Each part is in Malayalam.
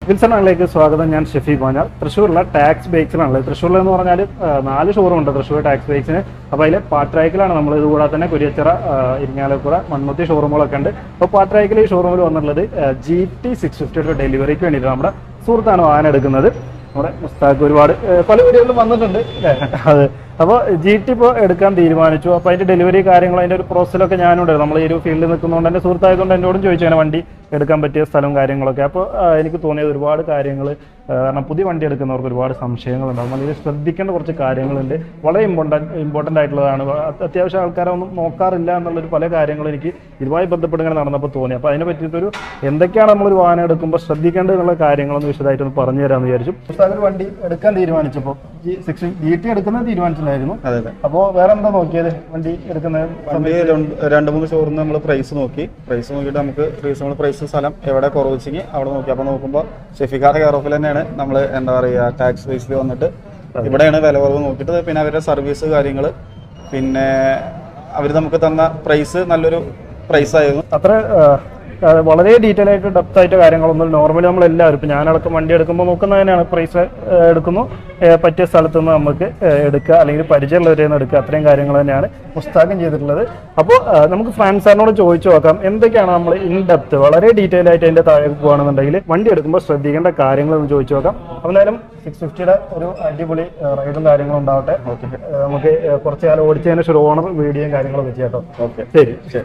വിൽസണിലേക്ക് സ്വാഗതം ഞാൻ ഷെഫി കോഞ്ഞാൽ തൃശ്ശൂരിലെ ടാക്സ് ബേക്സിലാണുള്ളത് തൃശ്ശൂരിൽ എന്ന് പറഞ്ഞാൽ നാല് ഷോറൂം ഉണ്ട് തൃശ്ശൂർ ടാക്സ് ബേക്സിന് അപ്പോൾ അതിൽ പാട്രായ്ക്കിലാണ് നമ്മൾ ഇതുകൂടാതെ തന്നെ കുരിയച്ചിറ ആ, ഇരിങ്ങാലക്കുട മണ്ണുത്തി ഷോറൂമുകളൊക്കെ ഉണ്ട് അപ്പോൾ പാട്രായ്ക്കിൽ ഈ ഷോറൂമിൽ വന്നിട്ടുള്ളത് ജി ടി സിക്സ് ഫിഫ്റ്റിയുടെ ഡെലിവറിക്ക് വേണ്ടിയിട്ട് നമ്മുടെ സുഹൃത്താണ് വാഹനം എടുക്കുന്നത് നമ്മുടെ മുസ്താഖ് ഒരുപാട് ആ, പല വീഡിയോയിലും വന്നിട്ടുണ്ട് അല്ലേ അതെ അപ്പോൾ ജി ടി ഇപ്പോൾ എടുക്കാൻ തീരുമാനിച്ചു അപ്പോൾ അതിൻ്റെ ഡെലിവറി കാര്യങ്ങൾ അതിൻ്റെ ഒരു പ്രോസസ്സിലൊക്കെ ഞാനുണ്ട് നമ്മൾ ഈ ഒരു ഫീൽഡിൽ നിൽക്കുന്നതുകൊണ്ട് എൻ്റെ സുഹൃത്തായതുകൊണ്ട് എന്നോടും ചോദിച്ചു അങ്ങനെ വണ്ടി എടുക്കാൻ പറ്റിയ സ്ഥലവും കാര്യങ്ങളൊക്കെ അപ്പോൾ ആ, എനിക്ക് തോന്നിയത് ഒരുപാട് കാര്യങ്ങൾ കാരണം പുതിയ വണ്ടി എടുക്കുന്നവർക്ക് ഒരുപാട് സംശയങ്ങളുണ്ടാകും അതിൽ ശ്രദ്ധിക്കേണ്ട കുറച്ച് കാര്യങ്ങളുണ്ട് വളരെ ഇമ്പോർട്ടൻ്റ് ഇമ്പോർട്ടൻ്റ് ആയിട്ടുള്ളതാണ് അത് അത്യാവശ്യം ആൾക്കാരെ ഒന്നും നോക്കാറില്ല എന്നുള്ളൊരു പല കാര്യങ്ങളും എനിക്ക് ഇതുമായി ബന്ധപ്പെട്ട് ഇങ്ങനെ നടന്നപ്പോൾ തോന്നി അപ്പോൾ അതിനെ പറ്റിയിട്ടൊരു എന്തൊക്കെയാണ് നമ്മളൊരു വാഹനം എടുക്കുമ്പോൾ ശ്രദ്ധിക്കേണ്ടത് എന്നുള്ള കാര്യങ്ങളൊന്ന് വിശദമായിട്ടൊന്ന് പറഞ്ഞു തരാമെന്ന് വിചാരിച്ചു ഒരു വണ്ടി എടുക്കാൻ തീരുമാനിച്ചപ്പോൾ സിക്സ് ജി ടി എടുക്കുന്നത് തീരുമാനിച്ചിട്ടുണ്ടായിരുന്നു അതെ അതെ അപ്പോൾ വേറെ എന്താ നോക്കിയത് വണ്ടി എടുക്കുന്നത് വണ്ടി രണ്ട് രണ്ട് മൂന്ന് ഷോറൂം നമ്മൾ പ്രൈസ് നോക്കി പ്രൈസ് നോക്കിയിട്ട് നമുക്ക് റീസണബിൾ പ്രൈസ് സ്ഥലം എവിടെ കുറവ് വെച്ചെങ്കിൽ അവിടെ നോക്കി അപ്പോൾ നോക്കുമ്പോൾ ഷെഫിക്കാരുടെ കെയർ ഓഫിൽ തന്നെയാണ് നമ്മൾ എന്താ പറയുക ടാക്സ് ബേസിൽ വന്നിട്ട് ഇവിടെയാണ് വില കുറവ് നോക്കിയിട്ട് പിന്നെ അവരുടെ സർവീസ് കാര്യങ്ങൾ പിന്നെ അവർ നമുക്ക് തന്ന പ്രൈസ് നല്ലൊരു പ്രൈസ് ആയിരുന്നു അത്ര ആ, ആ, വളരെ ഡീറ്റെയിൽ ആയിട്ട് ഡെപ്ത് ആയിട്ട് കാര്യങ്ങളൊന്നും നോർമലി നമ്മൾ എല്ലാവരും ഇപ്പം ഞാനടക്കം വണ്ടി എടുക്കുമ്പോൾ നോക്കുന്നത് തന്നെയാണ് പ്രൈസ് എടുക്കുന്നു ഏ, പറ്റിയ സ്ഥലത്ത് നിന്ന് നമുക്ക് ഏ, എടുക്കുക അല്ലെങ്കിൽ പരിചയമുള്ളവരെ നിന്ന് എടുക്കുക അത്രയും കാര്യങ്ങൾ തന്നെയാണ് പുസ്തകം ചെയ്തിട്ടുള്ളത് അപ്പോൾ നമുക്ക് ഫ്രാൻസ് സാറിനോട് ചോദിച്ചു നോക്കാം എന്തൊക്കെയാണ് നമ്മൾ ഇൻ ഡെപ്ത് വളരെ ഡീറ്റെയിൽ ആയിട്ട് അതിൻ്റെ താഴെ പോകുകയാണെന്നുണ്ടെങ്കിൽ വണ്ടി എടുക്കുമ്പോൾ ശ്രദ്ധിക്കേണ്ട കാര്യങ്ങൾ ഒന്ന് ചോദിച്ചു നോക്കാം അപ്പോൾ എന്തായാലും സിക്സ് ഫിഫ്റ്റിയുടെ ഒരു അടിപൊളി റൈഡും കാര്യങ്ങളും ഉണ്ടാവട്ടെ ഏ, നമുക്ക് ഏ, കുറച്ച് കാലം ഓടിച്ചതിന് ശേഷം ഒരു ഓണർ വീഡിയോയും കാര്യങ്ങളൊക്കെ ചെയ്യാം കേട്ടോ ഓക്കെ ശരി ശരി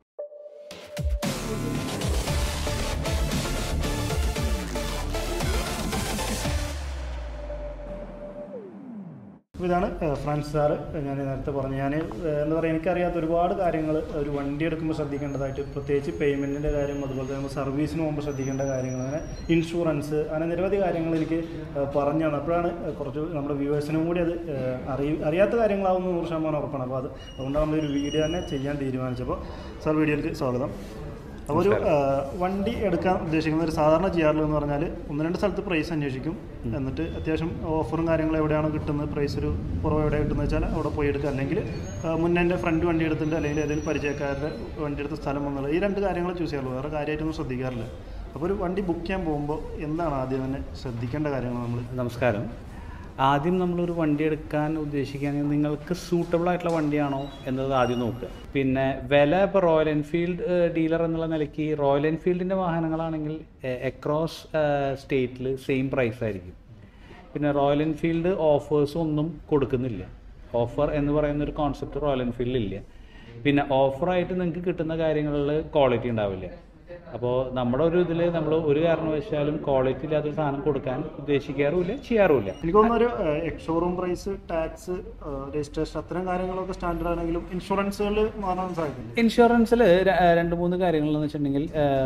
അപ്പോൾ ഇതാണ് ഏഹ്, ഫ്രാൻസ് സാറ് ഞാൻ നേരത്തെ പറഞ്ഞു ഞാൻ ഏഹ്, എന്താ പറയുക എനിക്കറിയാത്ത ഒരുപാട് കാര്യങ്ങൾ ഒരു വണ്ടി എടുക്കുമ്പോൾ ശ്രദ്ധിക്കേണ്ടതായിട്ട് പ്രത്യേകിച്ച് പേയ്മെൻറ്റിൻ്റെ കാര്യം അതുപോലെ തന്നെ നമ്മൾ സർവീസിന് പോകുമ്പോൾ ശ്രദ്ധിക്കേണ്ട കാര്യങ്ങൾ അങ്ങനെ ഇൻഷുറൻസ് അങ്ങനെ നിരവധി കാര്യങ്ങൾ എനിക്ക് ഏഹ്, പറഞ്ഞു തന്നു അപ്പോഴാണ് ഏഹ്, കുറച്ച് നമ്മുടെ വ്യൂവേഴ്സിനും കൂടി അത് ഏഹ്, അറിയ അറിയാത്ത കാര്യങ്ങളാവുന്ന നൂറ് ശതമാനം ഉറപ്പാണ് അപ്പോൾ അത് അതുകൊണ്ടാണ് നമ്മളൊരു വീഡിയോ തന്നെ ചെയ്യാൻ തീരുമാനിച്ചപ്പോൾ സാർ വീഡിയോയിലേക്ക് സ്വാഗതം അപ്പോൾ ഒരു ആ, വണ്ടി എടുക്കാൻ ഉദ്ദേശിക്കുന്ന ഒരു സാധാരണ ചെയ്യാറുള്ളത് എന്ന് പറഞ്ഞാൽ ഒന്ന് രണ്ട് സ്ഥലത്ത് പ്രൈസ് അന്വേഷിക്കും എന്നിട്ട് അത്യാവശ്യം ഓഫറും കാര്യങ്ങളും എവിടെയാണ് കിട്ടുന്നത് പ്രൈസ് ഒരു കുറവ് എവിടെ കിട്ടുന്നത് വെച്ചാൽ അവിടെ പോയി എടുക്കുക അല്ലെങ്കിൽ ആ, മുന്നേ എൻ്റെ ഫ്രണ്ട് വണ്ടി എടുത്തിട്ടുണ്ട് അല്ലെങ്കിൽ ഏതെങ്കിലും പരിചയക്കാരുടെ വണ്ടി എടുത്ത സ്ഥലം എന്നുള്ളത് ഈ രണ്ട് കാര്യങ്ങൾ ചൂസ് ചെയ്യാറുള്ളൂ വേറെ കാര്യമായിട്ടൊന്നും ശ്രദ്ധിക്കാറില്ല അപ്പോൾ ഒരു വണ്ടി ബുക്ക് ചെയ്യാൻ പോകുമ്പോൾ എന്താണ് ആദ്യം തന്നെ ശ്രദ്ധിക്കേണ്ട കാര്യങ്ങൾ നമ്മൾ നമസ്കാരം ആദ്യം നമ്മളൊരു വണ്ടി എടുക്കാൻ ഉദ്ദേശിക്കുകയാണെങ്കിൽ നിങ്ങൾക്ക് സൂട്ടബിൾ ആയിട്ടുള്ള വണ്ടിയാണോ എന്നത് ആദ്യം നോക്കുക പിന്നെ വില ഇപ്പോൾ റോയൽ എൻഫീൽഡ് ഡീലർ എന്നുള്ള നിലയ്ക്ക് റോയൽ എൻഫീൽഡിൻ്റെ വാഹനങ്ങളാണെങ്കിൽ അക്രോസ് സ്റ്റേറ്റിൽ സെയിം പ്രൈസ് ആയിരിക്കും പിന്നെ റോയൽ എൻഫീൽഡ് ഓഫേഴ്സ് ഒന്നും കൊടുക്കുന്നില്ല ഓഫർ എന്ന് പറയുന്ന ഒരു കോൺസെപ്റ്റ് റോയൽ എൻഫീൽഡിൽ ഇല്ല പിന്നെ ഓഫറായിട്ട് നിങ്ങൾക്ക് കിട്ടുന്ന കാര്യങ്ങളിൽ ക്വാളിറ്റി ഉണ്ടാവില്ല അപ്പോൾ നമ്മുടെ ഒരു ഇതിൽ നമ്മൾ ഒരു കാരണവശാലും ക്വാളിറ്റി ഇല്ലാത്തൊരു സാധനം കൊടുക്കാൻ ഉദ്ദേശിക്കാറുമില്ല ചെയ്യാറുമില്ല എനിക്ക് തോന്നുന്ന ഒരു ഷോറൂം പ്രൈസ് ടാക്സ് രജിസ്ട്രേഷൻ അത്തരം കാര്യങ്ങളൊക്കെ സ്റ്റാൻഡേർഡ് ആണെങ്കിലും ഇൻഷുറൻസുകൾ മാറാൻ സാധ്യതയില്ല ഇൻഷുറൻസിൽ രണ്ട് മൂന്ന് കാര്യങ്ങളെന്ന് വെച്ചിട്ടുണ്ടെങ്കിൽ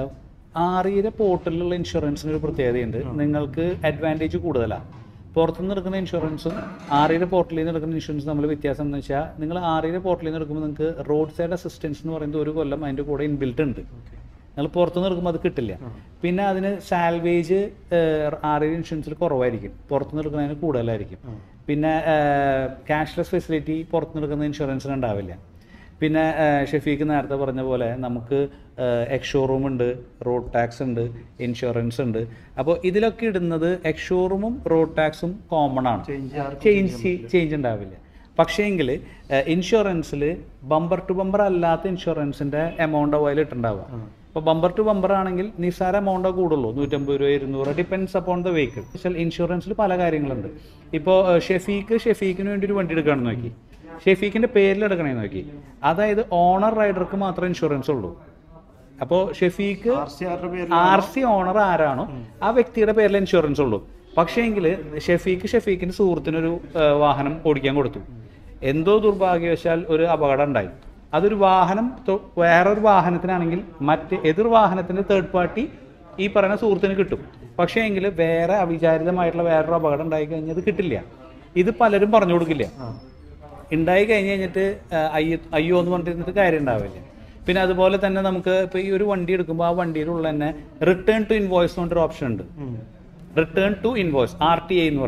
ആറിയുടെ പോർട്ടലിലുള്ള ഇൻഷുറൻസിന് ഒരു പ്രത്യേകതയുണ്ട് നിങ്ങൾക്ക് അഡ്വാൻറ്റേജ് കൂടുതലാണ് പുറത്തുനിന്ന് എടുക്കുന്ന ഇൻഷുറൻസും ആറിയുടെ പോർട്ടലിൽ നിന്ന് എടുക്കുന്ന ഇൻഷുറൻസും തമ്മിൽ വ്യത്യാസം എന്ന് വെച്ചാൽ നിങ്ങൾ ആറിയുടെ പോർട്ടലിൽ നിന്ന് എടുക്കുമ്പോൾ നിങ്ങൾക്ക് റോഡ് സൈഡ് അസിസ്റ്റൻസ് എന്ന് പറയുന്നത് ഒരു കൊല്ലം അതിൻ്റെ കൂടെ ഇൻബിൽറ്റ് ഉണ്ട് നിങ്ങൾ പുറത്തുനിന്ന് എടുക്കുമ്പോൾ അത് കിട്ടില്ല പിന്നെ അതിന് സാൽവേജ് ആറിയുടെ ഇൻഷുറൻസിൽ കുറവായിരിക്കും പുറത്തുനിന്ന് എടുക്കുന്നതിന് കൂടുതലായിരിക്കും പിന്നെ ക്യാഷ്ലെസ് ഫെസിലിറ്റി പുറത്തുനിന്ന് എടുക്കുന്ന ഇൻഷുറൻസിന് ഉണ്ടാവില്ല പിന്നെ ആ, ഷെഫീക്ക് നേരത്തെ പറഞ്ഞ പോലെ നമുക്ക് എക്സ് ഷോറൂം ഉണ്ട് റോഡ് ടാക്സ് ഉണ്ട് ഇൻഷുറൻസ് ഉണ്ട് അപ്പോൾ ഇതിലൊക്കെ ഇടുന്നത് എക്സ് ഷോറൂമും റോഡ് ടാക്സും കോമൺ ആണ് ചേഞ്ച് ചേഞ്ച് ഉണ്ടാവില്ല പക്ഷേങ്കിൽ ഇൻഷുറൻസിൽ ബമ്പർ ടു ബമ്പർ അല്ലാത്ത ഇൻഷുറൻസിൻ്റെ എമൗണ്ട് അതിൽ ഇട്ടുണ്ടാവുക അപ്പോൾ ബമ്പർ ടു ബമ്പർ ആണെങ്കിൽ നിസ്സാര എമൗണ്ടോ കൂടുള്ളൂ നൂറ്റമ്പത് രൂപ ഇരുന്നൂറ് ഡിപ്പെൻസ് അപ്പോൺ ദ വെഹിക്കിൾ പക്ഷേ ഇൻഷുറൻസിൽ പല കാര്യങ്ങളുണ്ട് ഇപ്പോൾ ഷെഫീക്ക് ഷെഫീക്കിന് വേണ്ടി ഒരു വണ്ടി എടുക്കുകയാണെന്ന് നോക്കി ഷെഫീക്കിന്റെ പേരിൽ എടുക്കണേന്ന് നോക്കി അതായത് ഓണർ റൈഡർക്ക് മാത്രമേ ഇൻഷുറൻസ് ഉള്ളൂ അപ്പോൾ ഷെഫീക്ക് ആർ സി ആറിന്റെ പേര് ആർ സി ഓണർ ആരാണോ ആ വ്യക്തിയുടെ പേരിൽ ഇൻഷുറൻസ് ഉള്ളൂ പക്ഷേങ്കിൽ ഷെഫീക്ക് ഷെഫീക്കിന്റെ സുഹൃത്തിനൊരു ആ, വാഹനം ഓടിക്കാൻ കൊടുത്തു എന്തോ ദുർഭാഗ്യവശാൽ ഒരു അപകടം ഉണ്ടായി അതൊരു വാഹനം തൊ- വേറൊരു വാഹനത്തിനാണെങ്കിൽ മറ്റ് എതിർ വാഹനത്തിന്റെ തേർഡ് പാർട്ടി ഈ പറയുന്ന സുഹൃത്തിന് കിട്ടും പക്ഷേ എങ്കിൽ വേറെ അവിചാരിതമായിട്ടുള്ള വേറൊരു അപകടം ഉണ്ടായി കഴിഞ്ഞാൽ അത് കിട്ടില്ല ഇത് പലരും പറഞ്ഞു കൊടുക്കില്ല ഉണ്ടായി കഴിഞ്ഞ് കഴിഞ്ഞിട്ട് ആ, അയ്യോ അയ്യോ എന്ന് പറഞ്ഞിരുന്നിട്ട് കാര്യം ഉണ്ടാവില്ല പിന്നെ അതുപോലെ തന്നെ നമുക്ക് ഇപ്പോൾ ഈ ഒരു വണ്ടി എടുക്കുമ്പോൾ ആ വണ്ടിയിലുള്ള തന്നെ റിട്ടേൺ ടു ഇൻവോയ്സ് എന്ന് പറഞ്ഞൊരു ഓപ്ഷൻ ഉണ്ട് return to invoice R T I എന്ന് പറയും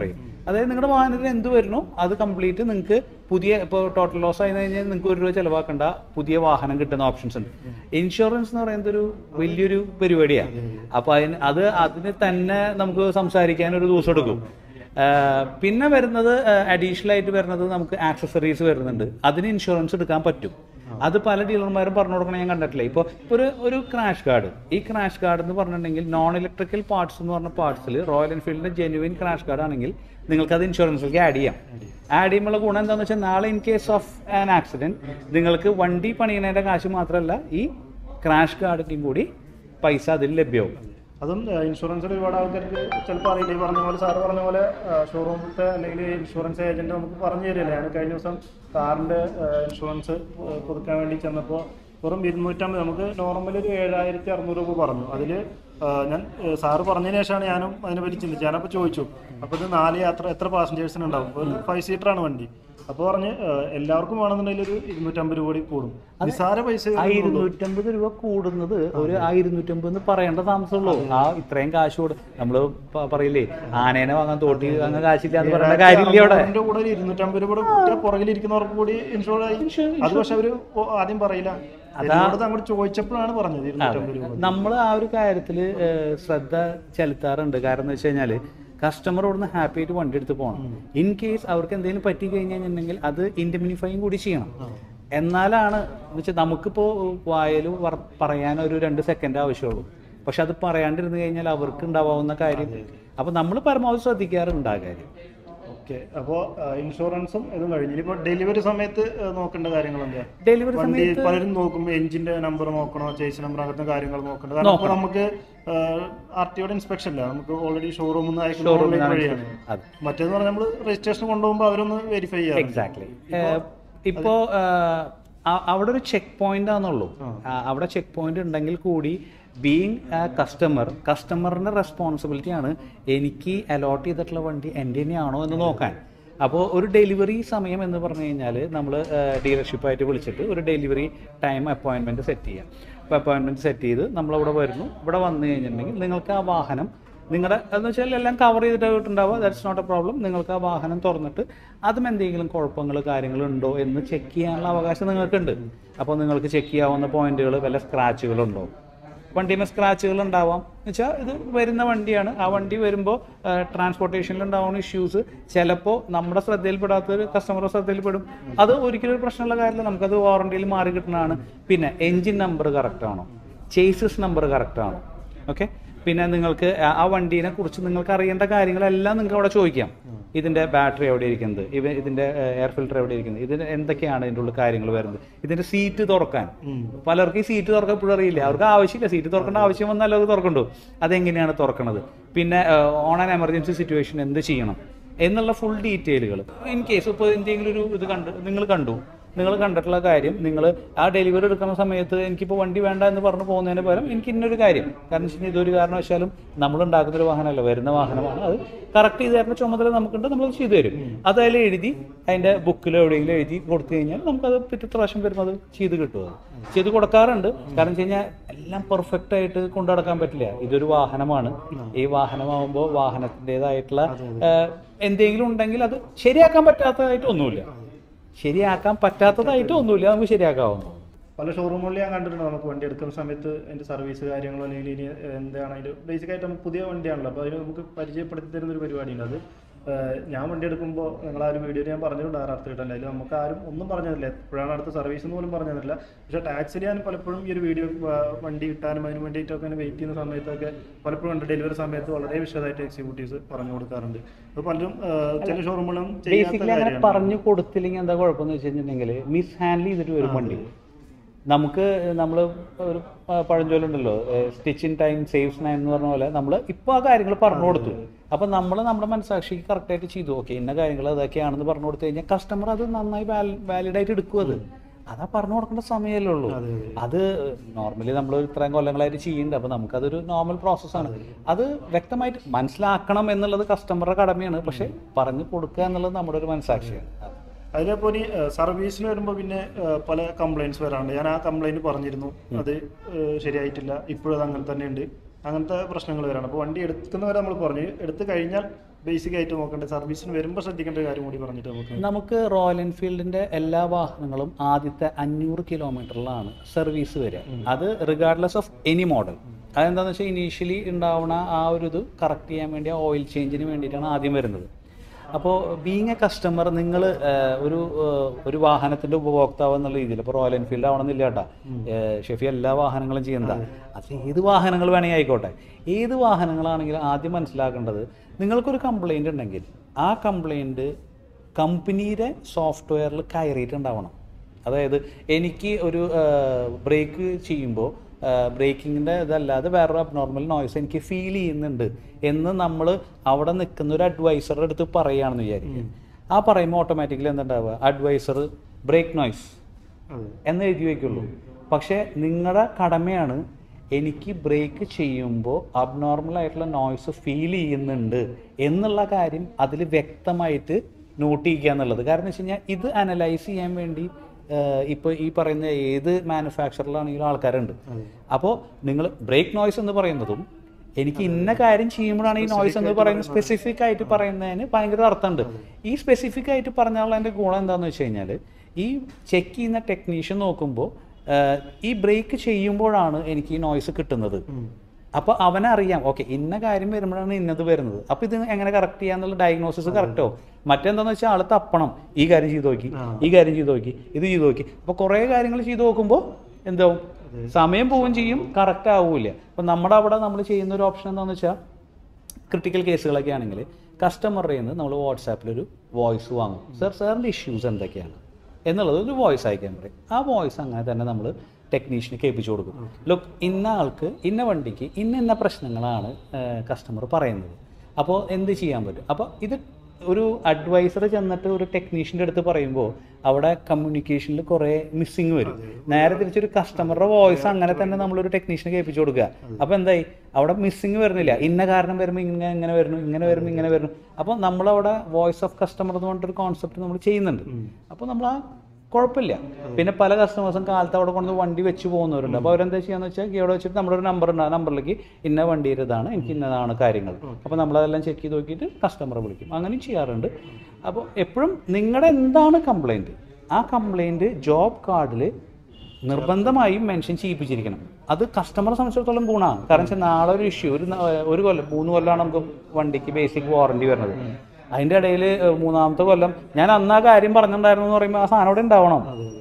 അതായത് നിങ്ങളുടെ വാഹനത്തിന് എന്ത് വരുന്നോ അത് കംപ്ലീറ്റ് നിങ്ങൾക്ക് പുതിയ ഇപ്പോൾ ടോട്ടൽ ലോസ് ആയി കഴിഞ്ഞാൽ നിങ്ങൾക്ക് ഒരു രൂപ ചിലവാക്കേണ്ട പുതിയ വാഹനം കിട്ടുന്ന ഓപ്ഷൻസ് ഉണ്ട് ഇൻഷുറൻസ് എന്ന് പറയുന്നത് ഒരു വലിയൊരു പരിപാടിയാണ് അപ്പോൾ അതിന് അത് അതിന് തന്നെ നമുക്ക് സംസാരിക്കാൻ ഒരു ദിവസം എടുക്കും ആഹ് പിന്നെ വരുന്നത് അഡീഷണൽ ആയിട്ട് വരുന്നത് നമുക്ക് ആക്സസറീസ് വരുന്നുണ്ട് അതിന് ഇൻഷുറൻസ് എടുക്കാൻ പറ്റും അത് പല ഡീലർമാരും പറഞ്ഞു കൊടുക്കണം ഞാൻ കണ്ടിട്ടില്ല ഇപ്പോൾ ഒരു ഒരു ക്രാഷ് കാർഡ് ഈ ക്രാഷ് കാർഡ് എന്ന് പറഞ്ഞിട്ടുണ്ടെങ്കിൽ നോൺ ഇലക്ട്രിക്കൽ പാർട്സ് എന്ന് പറഞ്ഞ പാർട്സിൽ റോയൽ എൻഫീൽഡിന്റെ ജെനുവിൻ ക്രാഷ് കാർഡ് ആണെങ്കിൽ നിങ്ങൾക്ക് അത് ഇൻഷുറൻസിലേക്ക് ആഡ് ചെയ്യാം ആഡ് ചെയ്യുമ്പോൾ ഗുണം എന്താണെന്ന് വെച്ചാൽ നാളെ in case of an accident നിങ്ങൾക്ക് വണ്ടി പണിയുന്നതിന്റെ കാശ് മാത്രമല്ല ഈ ക്രാഷ് കാർഡിൻ്റെയും കൂടി പൈസ അതിൽ ലഭ്യമാവും അതും ഇൻഷുറൻസിൽ ഒരുപാട് ആൾക്കാർക്ക് ചിലപ്പോൾ അറിയില്ല ഈ പറഞ്ഞ പോലെ സാറ് പറഞ്ഞ പോലെ ഷോറൂമിലത്തെ അല്ലെങ്കിൽ ഇൻഷുറൻസ് ഏജന്റ് നമുക്ക് പറഞ്ഞു തരില്ല ഞാൻ കഴിഞ്ഞ ദിവസം കാറിന്റെ ഇൻഷുറൻസ് പുതുക്കാൻ വേണ്ടി ചെന്നപ്പോൾ വെറും ഇരുന്നൂറ്റമ്പത് നമുക്ക് നോർമലി ഒരു ഏഴായിരത്തി അറുന്നൂറ് രൂപ പറഞ്ഞു അതിൽ ഞാൻ ഏ, സാറ് പറഞ്ഞതിന് ശേഷമാണ് ഞാനും അതിനെപ്പറ്റി ചിന്തിച്ചത് ഞാനപ്പോൾ ചോദിച്ചു അപ്പോൾ ഇത് നാല് യാത്ര എത്ര പാസഞ്ചേഴ്സിന് ഉണ്ടാവും അപ്പോൾ ഫൈവ് സീറ്ററാണ് വണ്ടി അപ്പോൾ പറഞ്ഞ് ഏ, എല്ലാവർക്കും വേണമെന്നുണ്ടെങ്കിൽ ഒരു ഇരുന്നൂറ്റമ്പത് രൂപ കൂടി കൂടും നിസാര പൈസ ആ ഇരുന്നൂറ്റമ്പത് രൂപ കൂടുന്നത് ഒരു ആ ഇരുന്നൂറ്റമ്പത് എന്ന് പറയേണ്ട താമസമുള്ളൂ ആ ഇത്രയും കാശ് കൊടു നമ്മള് പ- പറയില്ലേ ആനേനെ വാങ്ങാൻ തോട്ടി വാങ്ങാൻ കാശില്ല എന്ന് പറയേണ്ട കാര്യമില്ല അവിടെ അതിന്റെ കൂടെ ഒരു ഇരുന്നൂറ്റമ്പത് രൂപ കൂടെ പുറകിലിരിക്കുന്നവർക്ക് കൂടി ഇൻഷുർ ആയി അത് പക്ഷെ അവര് ഒ- ആദ്യം പറയില്ല എന്നോട് അങ്ങോട്ട് ചോദിച്ചപ്പോഴാണ് പറഞ്ഞത് ഇരുന്നൂറ്റമ്പത് രൂപ നമ്മൾ ആ ഒരു കാര്യത്തിൽ ശ്രദ്ധ ചെലുത്താറുണ്ട് കാരണം എന്ന് വെച്ച് കഴിഞ്ഞാൽ കസ്റ്റമർ ഇവിടുന്ന് ഹാപ്പി ആയിട്ട് വണ്ടി എടുത്ത് പോകണം ഇൻ കേസ് അവർക്ക് എന്തെങ്കിലും പറ്റി കഴിഞ്ഞിട്ടുണ്ടെങ്കിൽ അത് ഇൻഡിമിനിഫൈയും കൂടി ചെയ്യണം എന്നാലാണ് എന്ന് വെച്ചാൽ നമുക്കിപ്പോൾ വായൽ പറയാൻ ഒരു രണ്ട് സെക്കൻഡ് ആവശ്യമുള്ളൂ പക്ഷെ അത് പറയാണ്ടിരുന്ന് കഴിഞ്ഞാൽ അവർക്ക് ഉണ്ടാവാവുന്ന കാര്യം അപ്പോൾ നമ്മൾ പരമാവധി ശ്രദ്ധിക്കാറുണ്ട് ആ കാര്യം ഓക്കെ അപ്പോൾ ഇൻഷുറൻസും ഇതും കഴിഞ്ഞു ഇനിയിപ്പോൾ ഡെലിവറി സമയത്ത് ഏഹ്, നോക്കേണ്ട കാര്യങ്ങൾ എന്താ ഡെലിവറി വണ്ടി പലരും നോക്കും എഞ്ചിന്റെ നമ്പർ നോക്കണോ ചേച്ചി നമ്പർ അങ്ങനത്തെ കാര്യങ്ങൾ നോക്കണ്ട കാരണം ഇപ്പോൾ നമുക്ക് ആർ ടിയുടെ ഇൻസ്പെക്ഷൻ ഇല്ല നമുക്ക് ഓൾറെഡി ഷോറൂമിൽ നിന്ന് അയക്കുന്ന ഓൺലൈൻ വഴിയാണ് അതെ മറ്റേന്ന് പറഞ്ഞാൽ നമ്മൾ രജിസ്ട്രേഷൻ കൊണ്ടുപോകുമ്പോൾ അവരൊന്ന് വെരിഫൈ ചെയ്യാം എക്സാക്ട്ലി ഇപ്പോ അവിടെ ഒരു ചെക്ക് പോയിന്റ് ആണെന്നുള്ളൂ ആ, അവിടെ ചെക്ക് പോയിന്റ് ഉണ്ടെങ്കിൽ കൂടി ബീങ് കസ്റ്റമർ കസ്റ്റമറിന്റെ റെസ്പോൺസിബിലിറ്റി ആണ് എനിക്ക് അലോട്ട് ചെയ്തിട്ടുള്ള വണ്ടി എൻ്റെ തന്നെയാണോ എന്ന് നോക്കാൻ അപ്പോൾ ഒരു ഡെലിവറി സമയം എന്ന് പറഞ്ഞു കഴിഞ്ഞാൽ നമ്മൾ ഡീലർഷിപ്പായിട്ട് വിളിച്ചിട്ട് ഒരു ഡെലിവറി ടൈം അപ്പോയിൻമെൻറ്റ് സെറ്റ് ചെയ്യാം അപ്പോൾ അപ്പോയിൻമെൻറ്റ് സെറ്റ് ചെയ്ത് നമ്മളവിടെ വരുന്നു ഇവിടെ വന്നു കഴിഞ്ഞിട്ടുണ്ടെങ്കിൽ നിങ്ങൾക്ക് ആ വാഹനം നിങ്ങളുടെ എന്ന് വെച്ചാൽ എല്ലാം കവർ ചെയ്തിട്ടുണ്ടാവുക ദാറ്റ്സ് നോട്ട് എ പ്രോബ്ലം നിങ്ങൾക്ക് ആ വാഹനം തുറന്നിട്ട് അതും എന്തെങ്കിലും കുഴപ്പങ്ങൾ കാര്യങ്ങളുണ്ടോ എന്ന് ചെക്ക് ചെയ്യാനുള്ള അവകാശം നിങ്ങൾക്കുണ്ട് അപ്പോൾ നിങ്ങൾക്ക് ചെക്ക് ചെയ്യാവുന്ന പോയിന്റുകൾ വല്ല സ്ക്രാച്ചുകളുണ്ടോ വണ്ടിയിൽ സ്ക്രാച്ചുകൾ ഉണ്ടാവാം എന്ന് വെച്ചാൽ ഇത് വരുന്ന വണ്ടിയാണ് ആ വണ്ടി വരുമ്പോൾ ട്രാൻസ്പോർട്ടേഷനിൽ ഉണ്ടാവുന്ന ഇഷ്യൂസ് ചിലപ്പോൾ നമ്മുടെ ശ്രദ്ധയിൽപ്പെടാത്ത ഒരു കസ്റ്റമറുടെ ശ്രദ്ധയിൽപ്പെടും അത് ഒരിക്കലും ഒരു പ്രശ്നമുള്ള കാര്യമില്ല നമുക്കത് വാറണ്ടിയിൽ മാറി കിട്ടുന്നതാണ് പിന്നെ എൻജിൻ നമ്പർ കറക്റ്റ് ആണോ ചേസസ് നമ്പർ കറക്റ്റ് ആണോ ഓക്കെ പിന്നെ നിങ്ങൾക്ക് ആ- ആ വണ്ടീനെ കുറിച്ച് നിങ്ങൾക്ക് അറിയേണ്ട കാര്യങ്ങളെല്ലാം നിങ്ങൾക്ക് അവിടെ ചോദിക്കാം ഇതിന്റെ ബാറ്ററി എവിടെ ഇരിക്കുന്നത് ഇവ ഇതിന്റെ എയർ ഫിൽറ്റർ എവിടെ ഇരിക്കുന്നത് ഇതിന് എന്തൊക്കെയാണ് ഇതിൻ്റെ ഉള്ളിൽ കാര്യങ്ങൾ വരുന്നത് ഇതിന്റെ സീറ്റ് തുറക്കാൻ പലർക്കും ഈ സീറ്റ് തുറക്കാൻ ഇപ്പോഴും അറിയില്ല അവർക്ക് ആവശ്യമില്ല സീറ്റ് തുറക്കേണ്ട ആവശ്യം വന്നാൽ അത് തുറക്കണ്ടോ അതെങ്ങനെയാണ് തുറക്കണത് പിന്നെ ഓൺ ആൻ എമർജൻസി സിറ്റുവേഷൻ എന്ത് ചെയ്യണം എന്നുള്ള ഫുൾ ഡീറ്റെയിലുകൾ ഇൻ കേസ് ഇപ്പോൾ എന്തെങ്കിലും ഒരു ഇത് കണ്ട് നിങ്ങൾ കണ്ടു നിങ്ങൾ കണ്ടിട്ടുള്ള കാര്യം നിങ്ങൾ ആ ഡെലിവറി എടുക്കുന്ന സമയത്ത് എനിക്കിപ്പോൾ വണ്ടി വേണ്ട എന്ന് പറഞ്ഞു പോകുന്നതിന് പകരം എനിക്ക് ഇന്നൊരു കാര്യം കാരണം വെച്ച് കഴിഞ്ഞാൽ ഇതൊരു കാരണവശാലും നമ്മൾ ഉണ്ടാക്കുന്ന ഒരു വാഹനമല്ല വരുന്ന വാഹനമാണ് അത് കറക്റ്റ് ചെയ്ത് തരുന്ന ചുമതല നമുക്കുണ്ട് നമ്മൾ ചെയ്തു തരും അത് അതിൽ എഴുതി അതിൻ്റെ ബുക്കിലോ എവിടെയെങ്കിലും എഴുതി കൊടുത്തു കഴിഞ്ഞാൽ നമുക്കത് പിറ്റത്തെ പ്രാവശ്യം വരുമ്പോൾ അത് ചെയ്ത് കിട്ടും അത് ചെയ്ത് കൊടുക്കാറുണ്ട് കാരണം വെച്ച് കഴിഞ്ഞാൽ എല്ലാം പെർഫെക്റ്റ് ആയിട്ട് കൊണ്ടു നടക്കാൻ പറ്റില്ല ഇതൊരു വാഹനമാണ് ഈ വാഹനമാകുമ്പോൾ വാഹനത്തിൻ്റെതായിട്ടുള്ള എന്തെങ്കിലും ഉണ്ടെങ്കിൽ അത് ശരിയാക്കാൻ പറ്റാത്തതായിട്ട് ഒന്നുമില്ല ശരിയാക്കാൻ പറ്റാത്തതായിട്ട് ഒന്നുമില്ല നമുക്ക് ശരിയാക്കാവുന്നു പല ഷോറൂമുകളിൽ ഞാൻ കണ്ടിട്ടുണ്ട് നമുക്ക് വണ്ടി എടുക്കുന്ന സമയത്ത് അതിന്റെ സർവീസ് കാര്യങ്ങളോ അല്ലെങ്കിൽ ഇനി എന്താണ് അതിന്റെ ബേസിക് ആയിട്ട് നമുക്ക് പുതിയ വണ്ടിയാണല്ലോ അപ്പോൾ അതിന് നമുക്ക് പരിചയപ്പെടുത്തി തരുന്ന ഒരു പരിപാടിയുണ്ട് അത് ഏഹ്, ഞാൻ വണ്ടി എടുക്കുമ്പോൾ നിങ്ങൾ ആ ഒരു വീഡിയോയിൽ ഞാൻ പറഞ്ഞിട്ടുണ്ട് ആറാർത്ത് കിട്ടാൻ അതിൽ നമുക്ക് ആരും ഒന്നും പറഞ്ഞു തരില്ല എപ്പോഴാണ് അടുത്ത സർവീസ് എന്ന് പോലും പറഞ്ഞു തരില്ല പക്ഷേ ടാക്സിൽ ഞാൻ പലപ്പോഴും ഈ ഒരു വീഡിയോ വണ്ടി കിട്ടാനും അതിന് വേണ്ടിയിട്ടൊക്കെ ഇങ്ങനെ വെയിറ്റ് ചെയ്യുന്ന സമയത്തൊക്കെ പലപ്പോഴും ഉണ്ട് ഡെലിവറി സമയത്ത് വളരെ വിശദമായിട്ട് എക്സിക്യൂട്ടീവ്സ് പറഞ്ഞു കൊടുക്കാറുണ്ട് അത് പലരും ഏഹ്, ചില ഷോറൂമുകളും ചെയ്യാത്ത ബേസിക്കലി അങ്ങനെ കാര്യമാണ് പറഞ്ഞു കൊടുത്തില്ലെങ്കിൽ എന്താ കുഴപ്പമെന്ന് വെച്ച് കഴിഞ്ഞിട്ടുണ്ടെങ്കിൽ മിസ് ഹാൻഡിൽ ചെയ്തിട്ട് വരും വണ്ടി നമുക്ക് നമ്മൾ ഒരു ആ, പഴഞ്ചൊല്ലുണ്ടല്ലോ stitch in time saves nine എന്ന് പറഞ്ഞ പോലെ നമ്മൾ ഇപ്പോൾ ആ കാര്യങ്ങൾ പറഞ്ഞു കൊടുത്തു അപ്പം നമ്മൾ നമ്മുടെ മനസാക്ഷിക്ക് കറക്റ്റായിട്ട് ചെയ്തു ഓക്കെ ഇന്ന കാര്യങ്ങൾ അതൊക്കെയാണെന്ന് പറഞ്ഞു കൊടുത്തു കഴിഞ്ഞാൽ കസ്റ്റമർ അത് നന്നായി വാലിഡ് ആയിട്ട് എടുക്കും അത് അതാ പറഞ്ഞു കൊടുക്കേണ്ട സമയമല്ലേ ഉള്ളൂ അത് നോർമലി നമ്മൾ ഇത്രയും കൊല്ലങ്ങളായിട്ട് ചെയ്യുന്നുണ്ട് അപ്പോൾ നമുക്കതൊരു നോർമൽ പ്രോസസ്സാണ് അത് വ്യക്തമായിട്ട് മനസ്സിലാക്കണം എന്നുള്ളത് കസ്റ്റമറുടെ കടമയാണ് പക്ഷേ പറഞ്ഞു കൊടുക്കുക എന്നുള്ളത് നമ്മുടെ ഒരു മനസാക്ഷിയാണ് അതിലിപ്പോൾ ഇനി സർവീസിന് വരുമ്പോൾ പിന്നെ ഏഹ്, പല കംപ്ലൈൻറ്റ്സ് വരാറുണ്ട് ഞാൻ ആ കംപ്ലൈൻറ്റ് പറഞ്ഞിരുന്നു അത് ഏഹ്, ശരിയായിട്ടില്ല ഇപ്പോഴും അത് അങ്ങനെ തന്നെ ഉണ്ട് അങ്ങനത്തെ പ്രശ്നങ്ങൾ വരാണ് അപ്പോൾ വണ്ടി എടുക്കുന്നവരെ നമ്മൾ പറഞ്ഞു എടുത്തു കഴിഞ്ഞാൽ ബേസിക് ആയിട്ട് നോക്കേണ്ടത് സർവീസിന് വരുമ്പോൾ ശ്രദ്ധിക്കേണ്ട ഒരു കാര്യം കൂടി പറഞ്ഞിട്ട് നമുക്ക് നമുക്ക് റോയൽ എൻഫീൽഡിന്റെ എല്ലാ വാഹനങ്ങളും ആദ്യത്തെ അഞ്ഞൂറ് കിലോമീറ്ററിലാണ് സർവീസ് വരിക അത് റിഗാർഡ്ലെസ് ഓഫ് എനി മോഡൽ അതെന്താണെന്ന് വെച്ചാൽ ഇനീഷ്യലി ഉണ്ടാവുന്ന ആ ഒരു ഇത് കറക്റ്റ് ചെയ്യാൻ വേണ്ടി ആ ഓയിൽ ചേഞ്ചിന് വേണ്ടിയിട്ടാണ് ആദ്യം വരുന്നത് അപ്പോൾ ബീങ് എ കസ്റ്റമർ നിങ്ങൾ ഒരു ഏഹ്, ഒരു വാഹനത്തിന്റെ ഉപഭോക്താവ് എന്നുള്ള രീതിയിൽ ഇപ്പോൾ റോയൽ എൻഫീൽഡ് ആവണമെന്നില്ല കേട്ടാ ഏഹ്, ഷെഫി എല്ലാ വാഹനങ്ങളും ചെയ്യുന്നതാണ് അത് ഏത് വാഹനങ്ങൾ വേണമെങ്കിൽ ആയിക്കോട്ടെ ഏത് വാഹനങ്ങളാണെങ്കിലും ആദ്യം മനസ്സിലാക്കേണ്ടത് നിങ്ങൾക്കൊരു കംപ്ലൈൻറ്റ് ഉണ്ടെങ്കിൽ ആ കംപ്ലൈൻറ്റ് കമ്പനിയുടെ സോഫ്റ്റ്വെയറിൽ കയറിയിട്ടുണ്ടാവണം അതായത് എനിക്ക് ഒരു ബ്രേക്ക് ചെയ്യുമ്പോൾ ബ്രേക്കിങ്ങിൻ്റെ ഇതല്ലാതെ വേറൊരു അബ്നോർമൽ നോയ്സ് എനിക്ക് ഫീൽ ചെയ്യുന്നുണ്ട് എന്ന് നമ്മൾ അവിടെ നിൽക്കുന്ന ഒരു അഡ്വൈസറുടെ അടുത്ത് പറയുകയാണെന്ന് വിചാരിക്കുക ആ പറയുമ്പോൾ ഓട്ടോമാറ്റിക്കലി എന്തുണ്ടാവുക അഡ്വൈസർ ബ്രേക്ക് നോയ്സ് എന്ന് എഴുതി വയ്ക്കുള്ളൂ പക്ഷേ നിങ്ങളുടെ കടമയാണ് എനിക്ക് ബ്രേക്ക് ചെയ്യുമ്പോൾ അബ്നോർമൽ ആയിട്ടുള്ള നോയ്സ് ഫീൽ ചെയ്യുന്നുണ്ട് എന്നുള്ള കാര്യം അതിൽ വ്യക്തമായിട്ട് നോട്ട് ചെയ്യുക എന്നുള്ളത് കാരണം വെച്ച് കഴിഞ്ഞാൽ ഇത് അനലൈസ് ചെയ്യാൻ വേണ്ടി ഇപ്പോൾ ഈ പറയുന്ന ഏത് മാനുഫാക്ചറിലാണെങ്കിലും ആൾക്കാരുണ്ട് അപ്പോൾ നിങ്ങൾ ബ്രേക്ക് നോയ്സ് എന്ന് പറയുന്നതും എനിക്ക് ഇന്ന കാര്യം ചെയ്യുമ്പോഴാണ് ഈ നോയ്സ് എന്ന് പറയുന്നത് സ്പെസിഫിക് ആയിട്ട് പറയുന്നതിന് ഭയങ്കര അർത്ഥമുണ്ട് ഈ സ്പെസിഫിക് ആയിട്ട് പറഞ്ഞാലുള്ള എൻ്റെ ഗുണം എന്താണെന്ന് വെച്ച് കഴിഞ്ഞാൽ ഈ ചെക്ക് ചെയ്യുന്ന ടെക്നീഷ്യൻ നോക്കുമ്പോൾ ഈ ബ്രേക്ക് ചെയ്യുമ്പോഴാണ് എനിക്ക് ഈ നോയ്സ് കിട്ടുന്നത് അപ്പോൾ അവനറിയാം ഓക്കെ ഇന്ന കാര്യം വരുമ്പോഴാണ് ഇന്നത് വരുന്നത് അപ്പോൾ ഇത് എങ്ങനെ കറക്റ്റ് ചെയ്യാന്നുള്ള ഡയഗ്നോസിസ് കറക്റ്റോ മറ്റെന്താന്ന് വെച്ചാൽ ആൾ തപ്പണം ഈ കാര്യം ചെയ്ത് നോക്കി ഈ കാര്യം ചെയ്ത് നോക്കി ഇത് ചെയ്ത് നോക്കി അപ്പോൾ കുറേ കാര്യങ്ങൾ ചെയ്ത് നോക്കുമ്പോൾ എന്താവും സമയം പോവുകയും ചെയ്യും കറക്റ്റ് ആവില്ല അപ്പം നമ്മുടെ അവിടെ നമ്മൾ ചെയ്യുന്ന ഒരു ഓപ്ഷൻ എന്താണെന്ന് വെച്ചാൽ ക്രിട്ടിക്കൽ കേസുകളൊക്കെ ആണെങ്കിൽ കസ്റ്റമറുടെ നിന്ന് നമ്മൾ വാട്സാപ്പിൽ ഒരു വോയിസ് വാങ്ങും സർ സാറിൻ്റെ ഇഷ്യൂസ് എന്തൊക്കെയാണ് എന്നുള്ളത് ഒരു വോയിസ് അയക്കാൻ പറയും ആ വോയിസ് അങ്ങനെ തന്നെ നമ്മൾ ടെക്നീഷ്യന് കേൾപ്പിച്ചു കൊടുക്കും ലുക്ക് ഇന്ന ആൾക്ക് ഇന്ന വണ്ടിക്ക് ഇന്ന ഇന്ന പ്രശ്നങ്ങളാണ് കസ്റ്റമർ പറയുന്നത് അപ്പോൾ എന്ത് ചെയ്യാൻ പറ്റും അപ്പോൾ ഇത് ഒരു അഡ്വൈസർ ചെന്നിട്ട് ഒരു ടെക്നീഷ്യൻ്റെ അടുത്ത് പറയുമ്പോൾ അവിടെ കമ്മ്യൂണിക്കേഷനിൽ കുറേ മിസ്സിങ് വരും നേരെ തിരിച്ചൊരു കസ്റ്റമറുടെ വോയിസ് അങ്ങനെ തന്നെ നമ്മളൊരു ടെക്നീഷ്യനെ കേൾപ്പിച്ചു കൊടുക്കുക അപ്പോൾ എന്തായി അവിടെ മിസ്സിങ് വരുന്നില്ല ഇന്ന കാരണം വരുമ്പോൾ ഇങ്ങനെ ഇങ്ങനെ വരുന്നു ഇങ്ങനെ വരുമ്പോൾ ഇങ്ങനെ വരുന്നു അപ്പോൾ നമ്മളവിടെ വോയിസ് ഓഫ് കസ്റ്റമർ എന്ന് പറഞ്ഞിട്ടൊരു കോൺസെപ്റ്റ് നമ്മൾ ചെയ്യുന്നുണ്ട് അപ്പോൾ നമ്മൾ ആ കുഴപ്പമില്ല പിന്നെ പല കസ്റ്റമേഴ്സും കാലത്ത് അവിടെ കൊണ്ട് വണ്ടി വെച്ച് പോകുന്നവരുണ്ട് അപ്പോൾ അവരെന്താ ചെയ്യാന്ന് വെച്ചാൽ ഇവിടെ വെച്ചിട്ട് നമ്മുടെ ഒരു നമ്പർ ഉണ്ട് ആ നമ്പറിലേക്ക് ഇന്ന വണ്ടിയുടെ ഇതാണ് എനിക്ക് ഇന്നതാണ് കാര്യങ്ങൾ അപ്പോൾ നമ്മളതെല്ലാം ചെക്ക് ചെയ്ത് നോക്കിയിട്ട് കസ്റ്റമറെ വിളിക്കും അങ്ങനെയും ചെയ്യാറുണ്ട് അപ്പോൾ എപ്പോഴും നിങ്ങളുടെ എന്താണ് കംപ്ലൈൻറ്റ് ആ കംപ്ലൈൻറ്റ് ജോബ് കാർഡിൽ നിർബന്ധമായും മെൻഷൻ ചെയ്യിപ്പിച്ചിരിക്കണം അത് കസ്റ്റമറെ സംബന്ധിച്ചിടത്തോളം ഗുണമാണ് കാരണം വെച്ചാൽ നാളെ ഒരു ഇഷ്യൂ ഒരു ന- ഒരു കൊല്ലം മൂന്ന് കൊല്ലമാണ് നമുക്ക് വണ്ടിക്ക് ബേസിക് വാറണ്ടി വരുന്നത് അതിൻ്റെ ഇടയിൽ മൂന്നാമത്തെ കൊല്ലം ഞാൻ അന്ന് ആ കാര്യം പറഞ്ഞിട്ടുണ്ടായിരുന്നു എന്ന് പറയുമ്പോൾ ആ സാധനം അവിടെ ഉണ്ടാവണം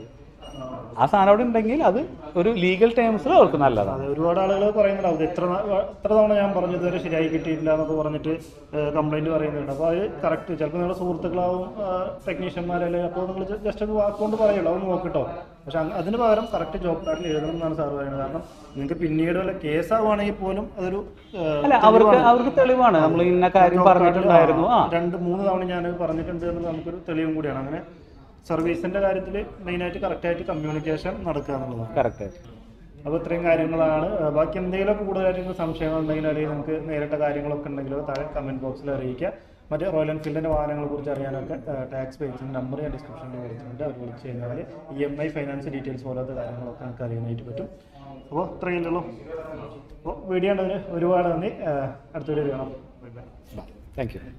ആ സാധനം അവിടെ ഉണ്ടെങ്കിൽ അത് ഒരു ലീഗൽ ടേംസിൽ അവർക്ക് നല്ലതാണ് അതെ ഒരുപാട് ആളുകൾ പറയുന്നുണ്ടാവും ഇത് എത്ര നാ- എത്ര തവണ ഞാൻ പറഞ്ഞു ഇതുവരെ ശരിയായി കിട്ടിയിട്ടില്ല എന്നൊക്കെ പറഞ്ഞിട്ട് കംപ്ലൈന്റ് പറയുന്നുണ്ട് അപ്പോൾ അത് കറക്റ്റ് ചിലപ്പോൾ നിങ്ങളുടെ സുഹൃത്തുക്കളാവും ടെക്നീഷ്യന്മാരല്ലേ അപ്പോൾ നിങ്ങൾ ജസ്റ്റ് ഒരു വാക്കുകൊണ്ട് പറയുള്ളൂ അത് നോക്കിട്ടോ പക്ഷെ അങ്ങ് അതിന് പകരം കറക്റ്റ് ജോബ് കാർഡിൽ എഴുതണം എന്നാണ് സാർ പറയുന്നത് കാരണം നിങ്ങൾക്ക് പിന്നീട് വല്ല കേസാവുകയാണെങ്കിൽ പോലും അതൊരു ഏഹ്, അല്ല അവർക്ക് അവർക്ക് തെളിവാണ് നമ്മൾ ഇന്ന കാര്യം job card ല് പറഞ്ഞിട്ടുണ്ടായിരുന്നു ആ രണ്ട് മൂന്ന് തവണ ഞാൻ പറഞ്ഞിട്ടുണ്ട് എന്ന് നമുക്കൊരു തെളിവും കൂടിയാണ് അങ്ങനെ സർവീസിന്റെ കാര്യത്തിൽ മെയിനായിട്ട് കറക്റ്റായിട്ട് കമ്മ്യൂണിക്കേഷൻ നടക്കുക എന്നുള്ളതാണ് കറക്റ്റ് അപ്പോൾ ഇത്രയും കാര്യങ്ങളാണ് ആ, ബാക്കി എന്തെങ്കിലും കൂടുതലായിട്ട് നിങ്ങൾക്ക് സംശയങ്ങൾ ഉണ്ടെങ്കിൽ അല്ലെങ്കിൽ നിങ്ങൾക്ക് നേരിട്ട കാര്യങ്ങളൊക്കെ ഉണ്ടെങ്കിലോ താഴെ കമൻറ്റ് ബോക്സിൽ അറിയിക്കുക മറ്റേ റോയൽ എൻഫീൽഡിൻ്റെ വാഹനങ്ങളെ കുറിച്ച് അറിയാനൊക്കെ ടാക്സ് പേജിൻ്റെ നമ്പർ ഞാൻ ഡിസ്ക്രിപ്ഷനിൽ കൊടുത്തിട്ടുണ്ട് അവർ വിളിച്ച് കഴിഞ്ഞാൽ E M I finance details പോലത്തെ കാര്യങ്ങളൊക്കെ നിങ്ങൾക്ക് അറിയാനായിട്ട് പറ്റും അപ്പോൾ ഇത്രയേ അപ്പോൾ വീഡിയോ ഉണ്ടതിന് ഒരുപാട് നന്ദി ആ, അടുത്ത വീഡിയോ കാണാം ബൈ ബൈ താങ്ക് യു